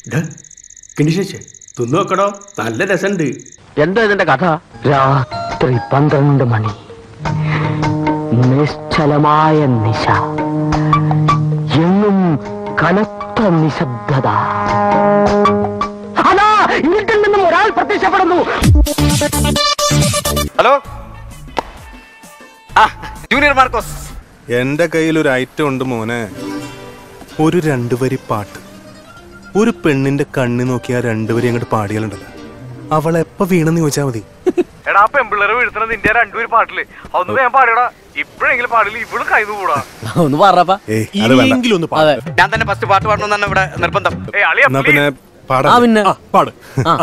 കിണിശേഷേ തിന്നു നോക്കടോ നല്ല രസമുണ്ട് എന്താ ഇതിന്റെ കഥ രാത്രി പന്ത്രണ്ട് മണി നിശ്ചലമായ നിശ എങ്ങും കനത്ത നിശബ്ദത അതാ ഇരുട്ടിൽ നിന്നും ഒരാൾ പ്രത്യക്ഷപ്പെടുന്നു ഹലോ ആ ജൂനിയർ മാർക്കോസ് എന്റെ കയ്യിൽ ഒരു ഐറ്റം ഉണ്ട് മോനെ ഒരു രണ്ടു വരി പാട്ട് ഒരു പെണ്ണിന്റെ കണ്ണി നോക്കി ആ രണ്ടുപേരും അങ്ങോട്ട് പാടിയാലുണ്ടല്ലോ അവൾ എപ്പ വീണെന്ന് ചോദിച്ചാ മതി എടാ ആ പെമ്പിള്ളേരെ വീഴ്ത്തണ നിന്റെ രണ്ടുപേര് പാട്ടില് അതൊന്ന് വേഗം പാടിയടാ ഇപ്പഴെങ്കിലും പാടില്ല ഇവളും കൈ കൂടാ ഒന്ന് പറപ്പാ ഏയ് അത് വേണ്ട അതെ ഞാൻ തന്നെ ഫസ്റ്റ് പാട്ട് പാടണമെന്നാണ് ഇവിടെ നിർബന്ധം ഏയ് അളിയാ എന്നാ പിന്നെ പാടാ ആ പിന്നെ പാട് ആ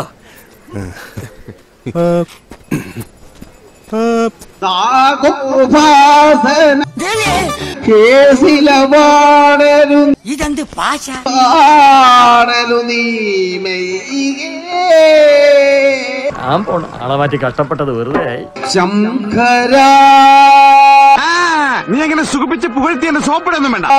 ഇതെന്ത് പാശ ഞാൻ പോണം ആളെ മാറ്റി കഷ്ടപ്പെട്ടത് വെറുതെ ആയി നീ അങ്ങനെ സുഖിപ്പിച്ച് പുകഴ്ത്തി എന്നെ സോപ്പിടൊന്നും വേണ്ട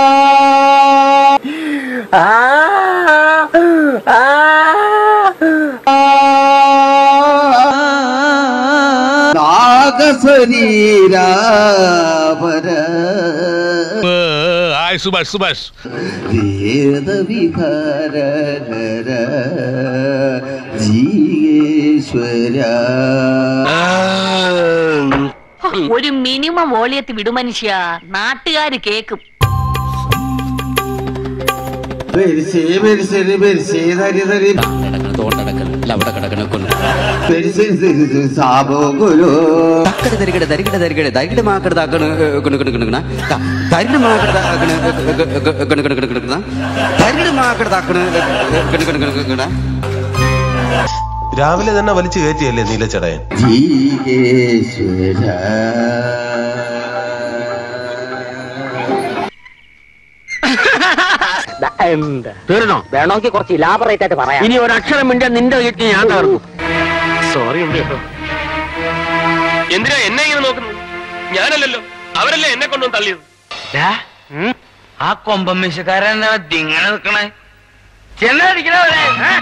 ഹായ് സുഭാഷ് സുഭാഷ് ഒരു മിനിമം വോളിയത്തിൽ വിടു മനുഷ്യ നാട്ടുകാര് കേക്കും തരികിട തരികിട തരികിട തരികിട മാക്കട താക്കണ് കണു കണു കണു തരികിട മാക്കട താക്കണ് കണു കണു കണു കണു തരികിട മാക്കട താക്കണ് കണു കണു കണു കണു രാവിലെ തന്നെ വലിച്ചു കയറ്റിയല്ലേ നീലച്ചടയൻ എന്താ തീർന്നോ വേണമെങ്കിൽ കുറച്ച് ഇലാബറേറ്റ് ആയിട്ട് പറയാം ഇനി ഒരക്ഷരം മിണ്ടിയ നിന്റെ വീട്ടിൽ ഞാൻ തകർക്കും സോറി ഉണ്ട് കേട്ടോ എന്തിനാ എന്നെ ഇങ്ങനെ നോക്കുന്നത് ഞാനല്ലല്ലോ അവരല്ലേ എന്നെ കൊണ്ടുവന്ന് തള്ളിയത് ആ കൊമ്പമ്മീശക്കാരൻ ഇങ്ങനെ നിൽക്കണേ ചെന്നടിക്കണവരെ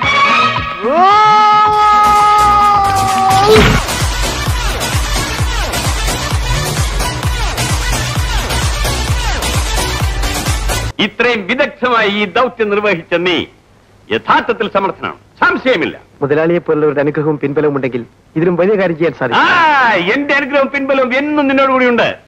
ഇത്രയും വിദഗ്ധമായി ഈ ദൗത്യം നിർവഹിച്ച നീ യഥാർത്ഥത്തിൽ സമർത്ഥനാണ് സംശയമില്ല മുതലാളിയെ പോലുള്ളവരുടെ അനുഗ്രഹവും പിൻബലവും ഉണ്ടെങ്കിൽ ഇതിലും വലിയ കാര്യം ചെയ്യാൻ സാധിക്കും ആ എന്റെ അനുഗ്രഹവും പിൻബലവും എന്നും നിന്നോട് കൂടിയുണ്ട്